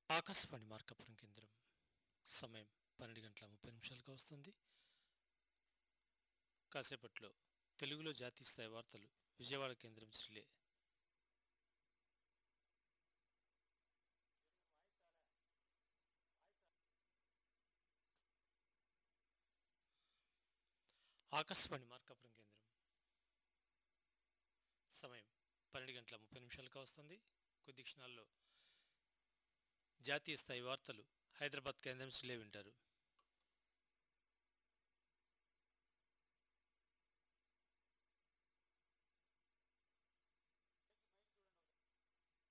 ఆకాశవాణి మార్కాపురం కేంద్రం సమయం పన్నెండు గంటల ముప్పై నిమిషాలుగా వస్తుంది కాసేపట్లో తెలుగులో జాతీయ స్థాయి వార్తలు విజయవాడ కేంద్రం శ్రీలే ఆకాశవాణి మార్కాపురం కేంద్రం సమయం పన్నెండు గంటల ముప్పై నిమిషాలుగా వస్తుంది కొద్ది క్షణాల్లో జాతీయ స్థాయి వార్తలు హైదరాబాద్ కేంద్రం శ్రీలే వింటారు